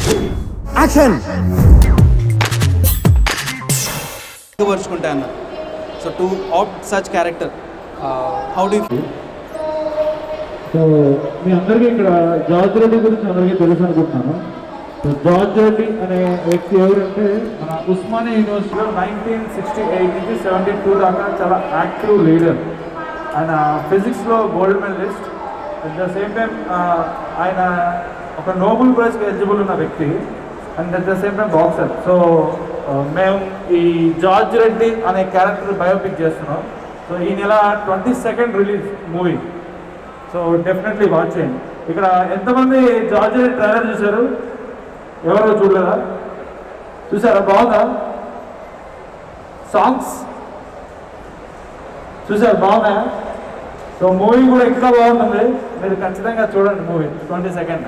Action పరుచుకుంటా అన్న so to opt such character how do so మీ అందరికీ ఇక్కడ జార్జ్ రెడ్డి గురించి అందరికీ తెలుసు అనుకుంటున్నాను సో జార్జ్ రెడ్డి అనే వ్యక్తి ఎవరంటే మన ఉస్మానియా యూనివర్సిటీలో నైన్టీన్ సిక్స్టీ ఎయిట్ నుంచి సెవెంటీ టూ దాకా చాలా యాక్టివ్ లీడర్ ఆయన ఫిజిక్స్లో gold medalist at the same time ఆయన ఒక నోబెల్ ప్రైజ్కి ఎలిజిబుల్ ఉన్న వ్యక్తి and at the same time boxer so మేము ఈ జార్జ్ రెడ్డి అనే క్యారెక్టర్ బయోపిక్ చేస్తున్నాం సో ఈ నెల twenty second release movie so definitely watch చేయండి ఇక్కడ ఎంతమంది జార్జ్ రెడ్డి ట్రైలర్ చూశారు ఎవరో చూడలేదా చూసారా బాగుందా సాంగ్స్ చూసారు బాగుందా సో మూవీ కూడా ఇంకా బాగుంటుంది మీరు ఖచ్చితంగా చూడండి movie twenty second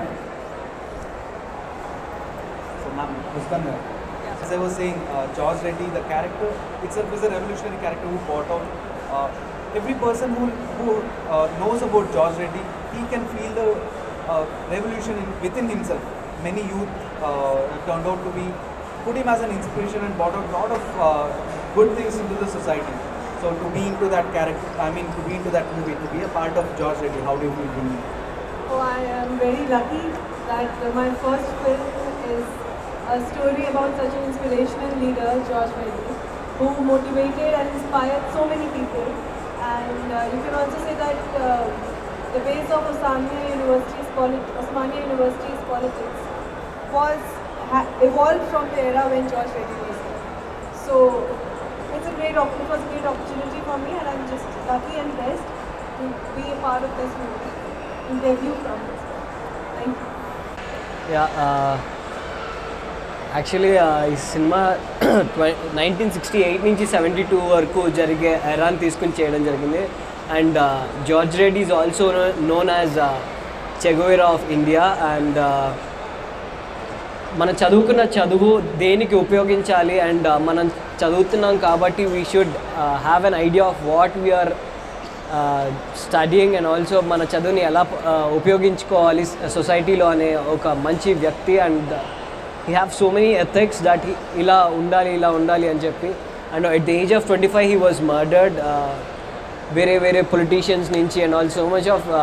As I was saying, uh, George Reddy, the character itself is a revolutionary character who fought out. Uh, every person who, who uh, knows about George Reddy, he can feel the uh, revolution in, within himself. Many youth uh, turned out to be, put him as an inspiration and brought out a lot of uh, good things into the society. So to be into that character, I mean to be into that movie, to be a part of George Reddy, how do you feel being Oh, I am very lucky that uh, my first film is a story about such an inspirational leader, George Reddy, who motivated and inspired so many people. And uh, you can also say that uh, the base of Osmania University's, polit- Osmania University's politics was ha- evolved from the era when George Reddy was there. So it's a great op- it was a great opportunity for me, and I'm just lucky and blessed to be a part of this movie and debut from this. Thank you. Yeah actually ఈ సినిమా nineteen sixty eight నుంచి seventy two వరకు జరిగే ఎరాన్ తీసుకుని చేయడం జరిగింది and George Reddy is also known as Che Guevara of India and మనం చదువుకున్న చదువు దేనికి ఉపయోగించాలి అండ్ మనం చదువుతున్నాం కాబట్టి we should have an idea of what we are studying and also మన చదువుని ఎలా uh, ఉపయోగించుకోవాలి సొసైటీలో అనే ఒక మంచి వ్యక్తి and he have so many ethics that ఇలా ఉండాలి ఇలా ఉండాలి అని చెప్పి and at the age of twenty five he was murdered వేరే వేరే పొలిటీషియన్స్ నుంచి and all so much of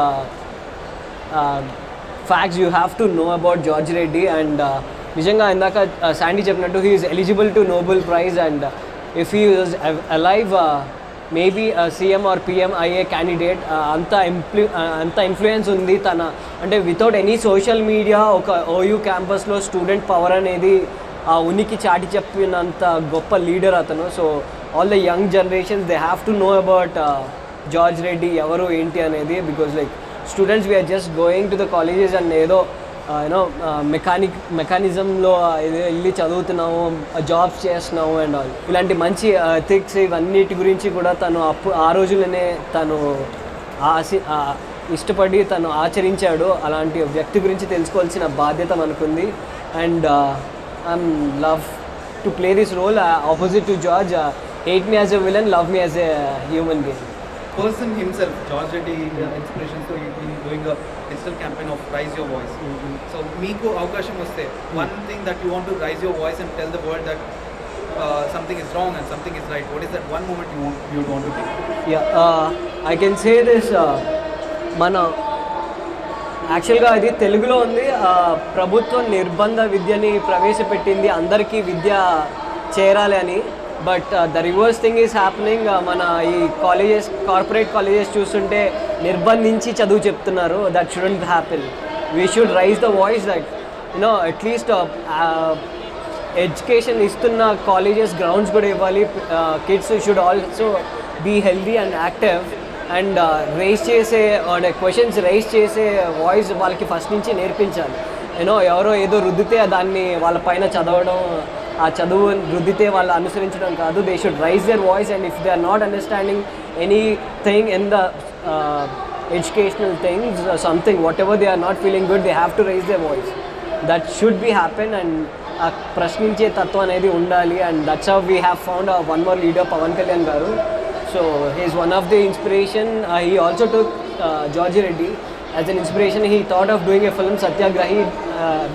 facts you have to know about George Reddy and నిజంగా ఇందాక శాండీ చెప్పినట్టు he is eligible to Nobel prize and if he is alive maybe CM or PM అయ్యే candidate అంత ఇంప్లూ అంత influence ఉంది తన అంటే వితౌట్ ఎనీ సోషల్ మీడియా ఒక ఓయూ క్యాంపస్లో స్టూడెంట్ పవర్ అనేది ఆ ఉనికి చాటి చెప్పినంత గొప్ప లీడర్ అతను so all the young generations they have to know about George Reddy ఎవరు ఏంటి అనేది because like students we are just going to the colleges and ఏదో యూనో మెకానిక్ మెకానిజంలో ఇది వెళ్ళి చదువుతున్నాము జాబ్స్ చేస్తున్నాము అండ్ ఆల్ ఇలాంటి మంచి ఎథిక్స్ ఇవన్నిటి గురించి కూడా తను అప్పు ఆ రోజుల్లోనే తను ఆసి ఆ ఇష్టపడి తను ఆచరించాడు అలాంటి వ్యక్తి గురించి తెలుసుకోవాల్సిన బాధ్యత మనకుంది and I'm love to play this role opposite to George hate me as a villain love me as a human being person himself, George Reddy, uh, inspiration, so he's been doing a digital campaign of Rise Your Voice. So, మీకు అవకాశం వస్తే one thing that you want to rise your voice and tell the world that uh, something is wrong and something is right. What is that one moment you want, you want to take? Yeah I can say this మన యాక్చువల్గా ఇది తెలుగులో ఉంది uh, ప్రభుత్వం నిర్బంధ విద్యని ప్రవేశపెట్టింది అందరికీ విద్య చేరాలి అని but the reverse thing is happening మన ఈ కాలేజెస్ కార్పొరేట్ కాలేజెస్ చూస్తుంటే నిర్బంధించి చదువు చెప్తున్నారు that shouldn't happen we should raise the voice that you know at least education ఇస్తున్న కాలేజెస్ గ్రౌండ్స్ కూడా ఇవ్వాలి kids should also be healthy and active and raise చేసే క్వశ్చన్స్ రైస్ చేసే వాయిస్ వాళ్ళకి ఫస్ట్ నుంచి నేర్పించాలి యూనో ఎవరో ఏదో రుద్దితే దాన్ని వాళ్ళ పైన చదవడం ఆ చదువు రుద్దితే వాళ్ళు అనుసరించడం కాదు they should raise their voice and if they are not understanding anything in the educational things something whatever they are not feeling good they have to raise their voice that should be happen and ఆ ప్రశ్నించే తత్వం అనేది ఉండాలి and that's how we have found one more leader Pawan Kalyan garu so he is one of the inspiration he also took George Reddy as an inspiration he thought of doing a film Satyagrahi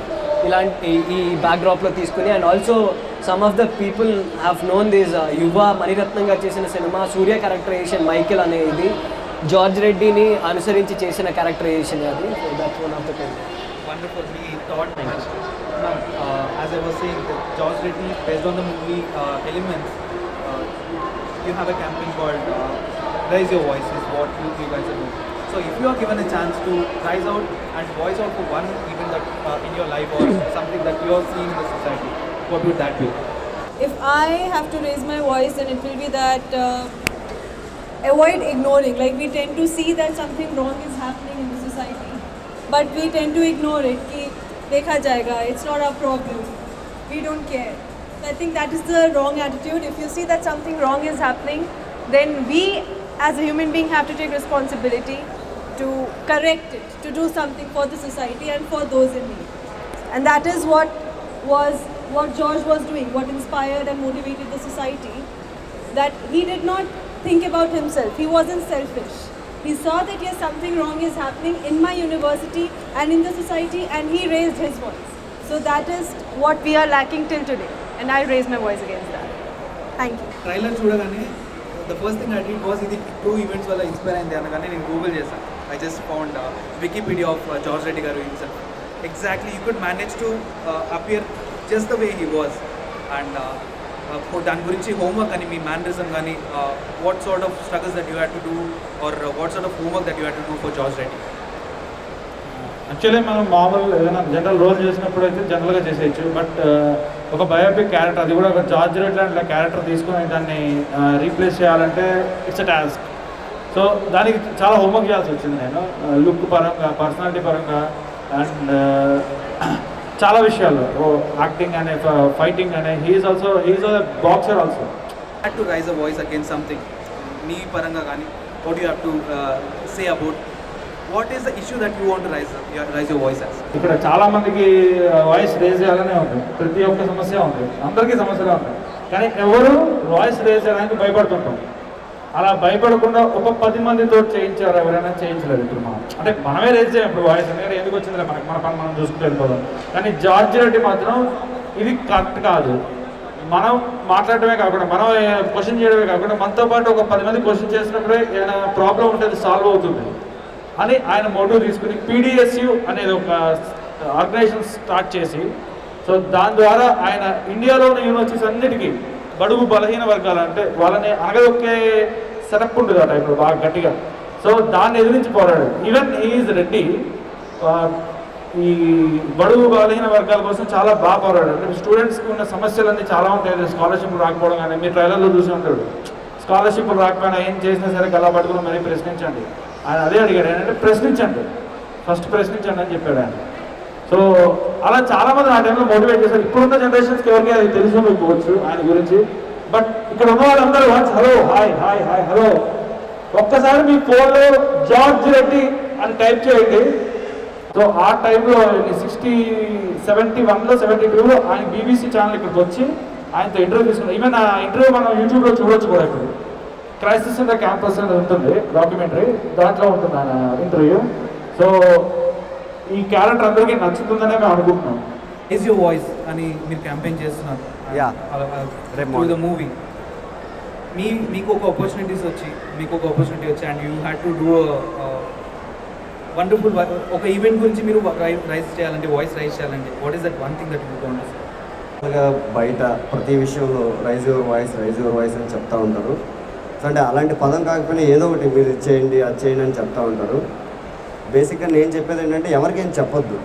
ఇలాంటి ఈ- ఈ బ్యాక్డ్రాప్లో తీసుకుని and also some of the people have known this Yuva Mani Ratnam garu చేసిన సినిమా Surya characterization Michael అనేది George రెడ్డిని అనుసరించి చేసిన క్యారెక్టరైజేషన్ అది that's one of the thing wonderfully thought. Now, uh, as I was saying, that George Reddy, based on the movie uh, Elements, uh, you have a campaign called uh, Raise Your Voice, is what you, you guys are doing. So, if you are given a chance to rise out and voice out for one event that uh, in your life or something that you are seeing in the society, what would that be? If I have to raise my voice, then it will be that uh, avoid ignoring. Like we tend to see that something wrong is happening in the society, but we tend to ignore it. Ki dekha jayega. It's not our problem. We don't care. So I think that is the wrong attitude. If you see that something wrong is happening, then we as a human being have to take responsibility to correct it, to do something for the society and for those in need. And that is what was what George was doing, what inspired and motivated the society. That he did not think about himself. He wasn't selfish. He saw that yes, something wrong is happening in my university and in the society, and he raised his voice. So that is what we are lacking till today. And I raised my voice against that. Thank you. Trailer చూడగానే the first thing I did was ఇది true events వల్ల inspire అయింది అనగానే నేను Google చేశాను I just found Wikipedia of George Reddy garu himself exactly you could manage to appear just the way he was and దాని గురించి homework అని మీ మేనరిజం కానీ what sort of struggles that you had to do or what sort of homework that you had to do for George Reddy actually మనం మామూలు ఏదైనా general role చేసినప్పుడు అయితే జనరల్గా చేసేయచ్చు బట్ ఒక బయోపిక్ క్యారెక్టర్ అది కూడా ఒక జార్జ్ రెడ్ లాంటి క్యారెక్టర్ తీసుకొని దాన్ని రీప్లేస్ చేయాలంటే ఇట్స్ అ టాస్క్ సో దానికి చాలా హోంవర్క్ చేయాల్సి వచ్చింది నేను లుక్ పరంగా పర్సనాలిటీ పరంగా అండ్ చాలా విషయాలు యాక్టింగ్ అనే ఫైటింగ్ అనే he is also he is boxer also had to raise a voice against something మీ పరంగా కానీ what you have to say about what is the issue that you want raise raise your voice as ఇక్కడ చాలా మందికి voice raise చేయాలనే ఉంది ప్రతి ఒక్క సమస్య ఉంది అందరికీ సమస్యలే ఉంటాయి కానీ ఎవరు వాయిస్ రేజ్ చేయడానికి భయపడుతుంటాం అలా భయపడకుండా ఒక పది మందితో చేయించారు ఎవరైనా చేయించలేదు ఇప్పుడు మనం అంటే మనమే రేజ్ చేయం ఇప్పుడు వాయిస్ ఎందుకంటే ఎందుకు వచ్చిందిలే మనకి మన పని మనం చూసుకుంటూ వెళ్ళిపోదాం కానీ జార్జ్ రెడ్డి మాత్రం ఇది కరెక్ట్ కాదు మనం మాట్లాడటమే కాకుండా మనం క్వశ్చన్ చేయడమే కాకుండా మనతో పాటు ఒక పది మంది క్వశ్చన్ చేసినప్పుడే ఏదైనా ప్రాబ్లం ఉంటే అది సాల్వ్ అవుతుంది అని ఆయన మోటివ్ తీసుకుని పీడిఎస్యు అనేది ఒక ఆర్గనైజేషన్ స్టార్ట్ చేసి సో దాని ద్వారా ఆయన ఇండియాలో ఉన్న యూనివర్సిటీస్ అన్నిటికీ బడుగు బలహీన వర్గాలు అంటే వాళ్ళని అనగదొక్కే సెటప్ ఉంటుంది ఆ టైంలో బాగా గట్టిగా సో దాన్ని ఎదిరించి పోరాడు ఈవెన్ ఈజ్ రెడ్డి ఆ, ఈ బడుగు బలహీన వర్గాల కోసం చాలా బాగా పోరాడాడు అంటే స్టూడెంట్స్కి ఉన్న సమస్యలన్నీ చాలా ఉంటాయి స్కాలర్షిప్ రాకపోవడం కానీ మీరు ట్రైలర్లో చూసి ఉంటాడు స్కాలర్షిప్ రాకపోయినా ఏం చేసినా సరే గలా పట్టుకుని మరీ ప్రశ్నించండి ఆయన అదే అడిగాడు ఏంటంటే ప్రశ్నించండి ఫస్ట్ ప్రశ్నించండి అని చెప్పాడు ఆయన సో అలా చాలా మంది ఆ టైంలో మోటివేట్ చేశారు ఇప్పుడున్న జనరేషన్స్కి ఎవరికి అది తెలిసి ఉండకపోవచ్చు ఆయన గురించి బట్ ఇక్కడ ఉన్న వాళ్ళందరూ hello hi hi hi hello ఒక్కసారి మీ ఫోన్లో జార్జ్ రెడ్డి అని టైప్ చేయండి సో ఆ టైంలో సిక్స్టీ సెవెంటీ వన్లో సెవెంటీ టూలో ఆయన బీబీసీ ఛానల్ ఇక్కడికి వచ్చి ఆయనతో ఇంటర్వ్యూ తీసుకున్నాం ఈవెన్ ఆ ఇంటర్వ్యూ మనం యూట్యూబ్లో చూడొచ్చు కూడా ఇప్పుడు క్రైసిస్ ఇన్ ద క్యాంపస్ అనేది ఉంటుంది డాక్యుమెంటరీ దాంట్లో ఉంటుంది ఆయన ఇంటర్వ్యూ సో ఈ క్యారెక్టర్ అందరికీ నచ్చుతుందనే మేము అనుకుంటున్నాం ఈజ్ యువర్ వాయిస్ అని మీరు క్యాంపెయిన్ చేస్తున్నారు Yeah. రేపు త్రూ ద మూవీ మీ మీకు ఒక ఆపర్చునిటీస్ వచ్చి మీకు ఒక ఆపర్చునిటీ వచ్చి and you had to do wonderful ఒక ఈవెంట్ గురించి మీరు రైజ్ చేయాలంటే వాయిస్ రైజ్ చేయాలంటే what is that one thing that you can't మామూలుగా బయట ప్రతి విషయంలో raise your voice raise your voice అని చెప్తా ఉంటారు సో అంటే అలాంటి పదం కాకపోయినా ఏదో ఒకటి మీరు ఇది చేయండి అది చేయండి అని చెప్తా ఉంటారు బేసిక్గా నేను చెప్పేది ఏంటంటే ఎవరికేం చెప్పొద్దు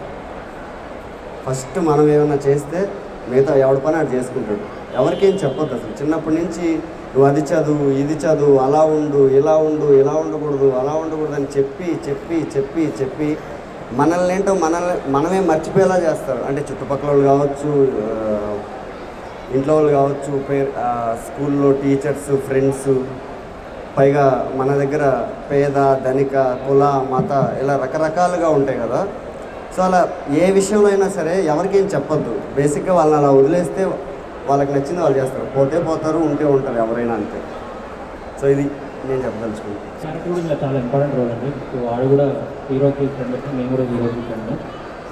ఫస్ట్ మనం ఏమైనా చేస్తే మిగతా ఎవడి పని అది చేసుకుంటాడు ఎవరికేం చెప్పొద్దు అసలు చిన్నప్పటి నుంచి నువ్వు అది చదువు ఇది చదువు అలా ఉండు ఇలా ఉండు ఇలా ఉండకూడదు అలా ఉండకూడదు అని చెప్పి చెప్పి చెప్పి చెప్పి మనల్ని ఏంటో మనల్ని మనమే మర్చిపోయేలా చేస్తారు అంటే చుట్టుపక్కల వాళ్ళు కావచ్చు ఆ, ఇంట్లో వాళ్ళు కావచ్చు పేరు స్కూల్లో టీచర్స్ ఫ్రెండ్స్ పైగా మన దగ్గర పేద ధనిక కుల మత ఇలా రకరకాలుగా ఉంటాయి కదా సో అలా ఏ విషయంలో అయినా సరే ఎవరికేం చెప్పొద్దు బేసిక్గా వాళ్ళని అలా వదిలేస్తే వాళ్ళకి నచ్చింది వాళ్ళు చేస్తారు పోతే పోతారు ఉంటే ఉంటారు ఎవరైనా అంతే సో ఇది నేను చెప్పదలుచుకున్నాను క్యారెక్టర్ కూడా ఇలా చాలా ఇంపార్టెంట్ రోల్ అండి సో వాడు కూడా హీరోకి ఫ్రెండ్ అయితే మేము కూడా హీరోకి ఫ్రెండ్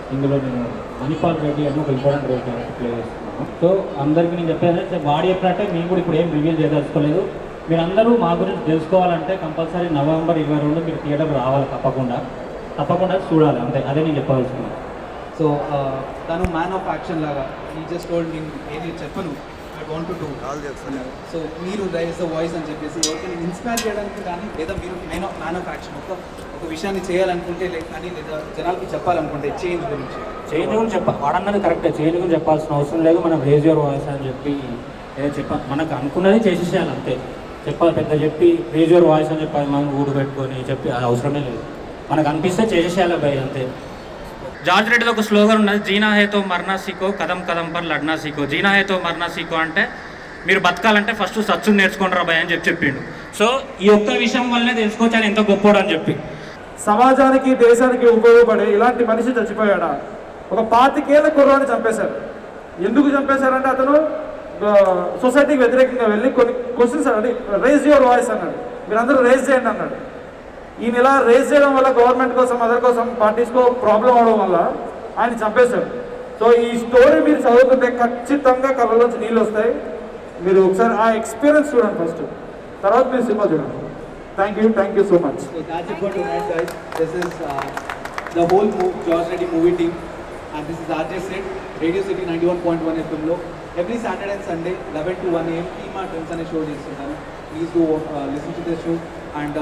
ఇందులో నేను మణిపాల్ రెడ్డి అని ఒక ఇంపార్టెంట్ రోల్ క్యారెక్టర్ ప్లే చేస్తున్నాను సో అందరికీ నేను చెప్పేది అంటే వాడి చెప్పినట్టే మేము కూడా ఇప్పుడు ఏం రివీల్ చేయదలుచుకోలేదు మీరందరూ మా గురించి తెలుసుకోవాలంటే కంపల్సరీ నవంబర్ ఇరవై రెండు మీరు థియేటర్ రావాలి తప్పకుండా తప్పకుండా చూడాలి అంతే అదే నేను చెప్పదలుచుకున్నాను సో తను మ్యాన్ ఆఫ్ యాక్షన్ లాగా ఈ జస్ట్ టోల్డ్ నేను ఏది చెప్పను ఐ వాంట్ టు సో మీరు రైజ్ ద వాయిస్ అని చెప్పేసి ఎవరికైనా ఇన్స్పైర్ చేయడానికి కానీ లేదా మీరు man of man of action ఒక ఒక విషయాన్ని చేయాలనుకుంటే లే- కానీ లేదా జనాలకి చెప్పాలనుకుంటే చేంజ్ గురించి చేంజ్ గురించి చెప్ప వాడన్నది కరెక్టే చేంజ్ గురించి చెప్పాల్సిన అవసరం లేదు మనం రేజ్ యువర్ వాయిస్ అని చెప్పి ఏదో చెప్ప మనకు అనుకున్నది చేసేసేయాలి అంతే చెప్పాలి పెద్ద చెప్పి రేజ్ యువర్ వాయిస్ అని చెప్పి మనం ఊడు పెట్టుకొని చెప్పి అది అవసరమే లేదు మనకు అనిపిస్తే చేసేసేయాలి భయ్ అంతే జార్జ్ రెడ్డిలో ఒక స్లోగన్ ఉన్నది జీనా హేతో మర్నా సీకో కదం కదం పర్ లడ్నా సీకో జీనా హేతో మర్నా సీకో అంటే మీరు బతకాలంటే ఫస్ట్ సచ్చు నేర్చుకోండి రా భయ్ అని చెప్పి చెప్పిండు సో ఈ ఒక్క విషయం వల్లనే తెలుసుకోవచ్చు ఆయన ఎంత గొప్పోడు అని చెప్పి సమాజానికి దేశానికి ఉపయోగపడే ఇలాంటి మనిషి చచ్చిపోయాడా ఒక పాతికేళ్ల కుర్రాన్ని చంపేశారు ఎందుకు చంపేశారంటే అతను ఆ, సొసైటీకి వ్యతిరేకంగా వెళ్ళి కొన్ని క్వశ్చన్స్ అంటే రేజ్ యువర్ వాయిస్ అన్నాడు మీరందరూ రేజ్ చేయండి అన్నాడు ఈయన ఇలా రేజ్ చేయడం వల్ల గవర్నమెంట్ కోసం అదర్ కోసం పార్టీస్కో ప్రాబ్లం అవడం వల్ల ఆయన చంపేశారు సో ఈ స్టోరీ మీరు చదువుతుంటే ఖచ్చితంగా కళ్ళలోంచి నీళ్ళు వస్తాయి మీరు ఒకసారి ఆ ఎక్స్పీరియన్స్ చూడండి ఫస్ట్ తర్వాత మీరు సినిమా చూడండి thank you thank you so much So that's it for tonight, guys. This is uh, the whole move, George Reddy movie team, and this is RJ Sid, Radio City 91.1 FM లో every Saturday and Sunday eleven to one AM టీమా trends అనే show చేస్తున్నాను please do listen to this show and